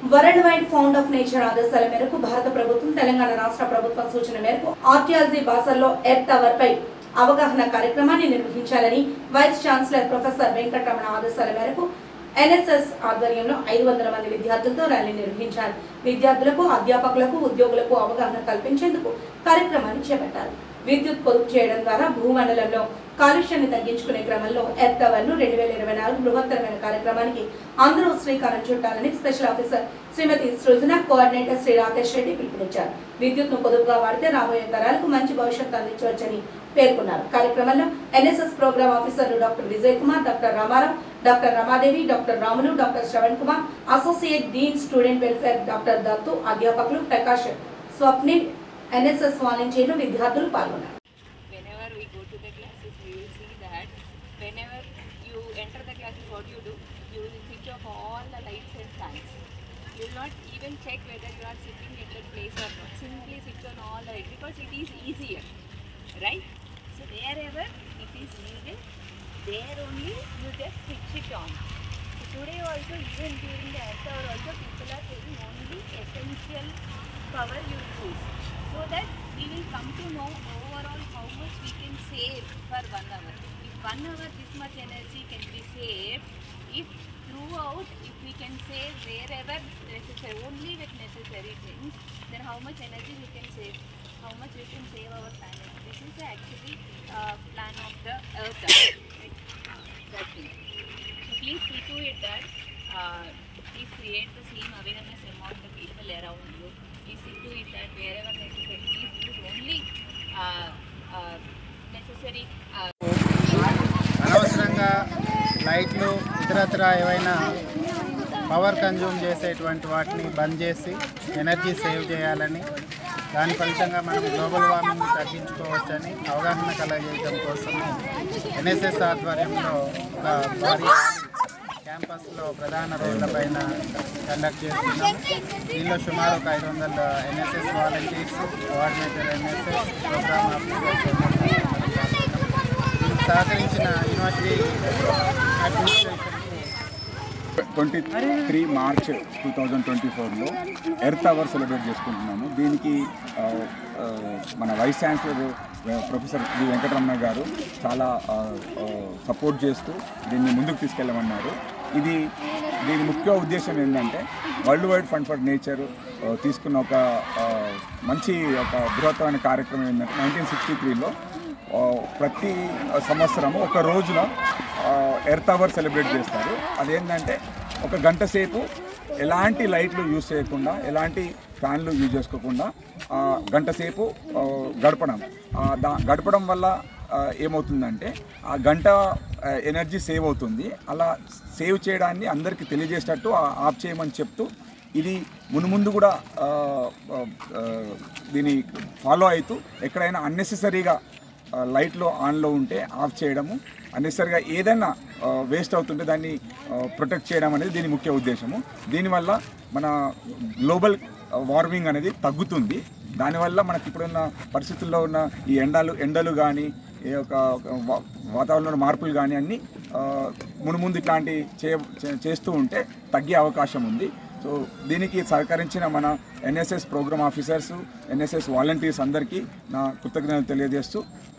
World wide fund of nature ఆదేశాల మేరకు భారత ప్రభుత్వం తెలంగాణ రాష్ట్ర ప్రభుత్వ సూచన మేరకు ఆర్టియాలజీ భాషల్లో ఎర్త్ అవర్ పై అవగాహన కార్యక్రమాన్ని నిర్వహించాలని వైస్ ఛాన్సలర్ ప్రొఫెసర్ వెంకటరమణ ఆదేశాల మేరకు ఎన్ఎస్ఎస్ ఆధ్వర్యంలో ఐదు వందల మంది విద్యార్థులతో ర్యాలీ నిర్వహించారు విద్యార్థులకు అధ్యాపకులకు ఉద్యోగులకు అవగాహన కల్పించేందుకు కార్యక్రమాన్ని చేపట్టారు విద్యుత్ పొదుపు చేయడం ద్వారా భూమండలంలో కాలుష్యాన్ని తగ్గించుకునే క్రమంలో ఎర్త్ అవర్ ను రెండు వేల ఇరవై నాలుగు బృహత్తరమైన కార్యక్రమానికి అందరూ శ్రీకారం చుట్టాలని special officer Shrimati Srujana coordinator Shri Rakesh Reddy పిలుపునిచ్చారు విద్యుత్ ను పొదుపుగా వాడితే రాబోయే తరాలకు మంచి భవిష్యత్తు అందించవచ్చని పేర్కొన్నారు కార్యక్రమంలో ఎన్ఎస్ఎస్ ప్రోగ్రామ్ ఆఫీసర్లు doctor Vijay Kumar doctor Ramarao doctor Ramadevi doctor Ramulu doctor Shravan Kumar associate dean student welfare doctor Dattu అధ్యాపకులు ప్రకాష్ స్వప్నిల్ ఎన్ఎస్ఎస్ వాలంటీర్లు విద్యార్థులు పాల్గొన్నారు whenever we go to the classes, we will see that whenever you enter the classes, what you do, you will switch off all the lights and fans. You will not even check whether you are sitting at that place or not. Simply switch on all the lights because it is easier, right? So wherever it is needed, there only you just switch it on. So today also, even during the earth hour also, people are saying only essential power you use. So that we will come to know overall how much we can save for one hour. If one hour this much energy can be saved, if throughout if we can save wherever necessary, only with necessary things, then how much energy we can save, how much we can save our planet. This is the actually uh, plan of the earth. Right? That thing. So please see to it that uh, please create the same awareness among the people around you. Please see to it that wherever necessary, please use only uh, uh, necessary uh, అనవసరంగా లైట్లు ఇతరత్ర ఏవైనా power consume చేసేటువంటి వాటిని బంద్ చేసి energy save చేయాలని దాని ఫలితంగా మనం గ్లోబల్ వార్మింగ్ తగ్గించుకోవచ్చని అవగాహన కలగజేయడం కోసం ఎన్ఎస్ఎస్ ఆధ్వర్యంలో ఒక భారీ క్యాంపస్లో ప్రధాన రోడ్ల పైన కండక్ట్ చేస్తున్నాం దీనిలో సుమారు ఒక ఐదు వందల NSS volunteers coordinator NSS program officers దీనికి సహకరించిన యూనివర్సిటీ అడ్మినిస్ట్రేషన్కు twenty three March two thousand twenty ఫోర్లో ఎర్త్ అవర్ సెలబ్రేట్ చేసుకుంటున్నాము దీనికి ఆ, ఆ, మన vice chancellor professor V Venkataramana గారు చాలా సపోర్ట్ చేస్తూ దీన్ని ముందుకు తీసుకెళ్ళమన్నారు ఇది దీని ముఖ్య ఉద్దేశం ఏంటంటే world wide fund for nature తీసుకున్న ఒక ఆ, మంచి ఒక బృహత్తమైన కార్యక్రమం ఏంటంటే నైన్టీన్ సిక్స్టీ త్రీలో ప్రతి సంవత్సరము ఒక రోజున ఎర్త్ అవర్ సెలబ్రేట్ చేస్తారు అదేంటంటే ఒక గంట సేపు ఎలాంటి లైట్లు యూజ్ చేయకుండా ఎలాంటి ఫ్యాన్లు యూజ్ చేసుకోకుండా ఆ, గంట సేపు ఆ, గడపడం ఆ, దా గడపడం వల్ల ఆ, ఏమవుతుందంటే ఆ గంట ఆ, ఎనర్జీ సేవ్ అవుతుంది అలా సేవ్ చేయడాన్ని అందరికీ తెలియజేసేటట్టు ఆ- ఆఫ్ చేయమని చెప్తూ ఇది మునుముందు కూడా ఆ, ఆ, ఆ, దీన్ని ఫాలో అవుతూ ఎక్కడైనా అన్నెసెసరీగా ఆ, లైట్లు ఆన్లో ఉంటే ఆఫ్ చేయడము అన్నెసరిగా ఏదైనా వేస్ట్ అవుతుంటే దాన్ని ప్రొటెక్ట్ చేయడం అనేది దీని ముఖ్య ఉద్దేశము దీనివల్ల మన గ్లోబల్ వార్మింగ్ అనేది తగ్గుతుంది దానివల్ల మనకి ఇప్పుడున్న పరిస్థితుల్లో ఉన్న ఈ ఎండలు ఎండలు కానీ ఈ యొక్క వా- వాతావరణంలో మార్పులు కానీ అన్నీ ఆ, మునుముందు ఇట్లాంటి చే చే- చేస్తూ ఉంటే తగ్గే అవకాశం ఉంది సో దీనికి సహకరించిన మన NSS program officers NSS volunteers అందరికీ నా కృతజ్ఞతలు తెలియజేస్తూ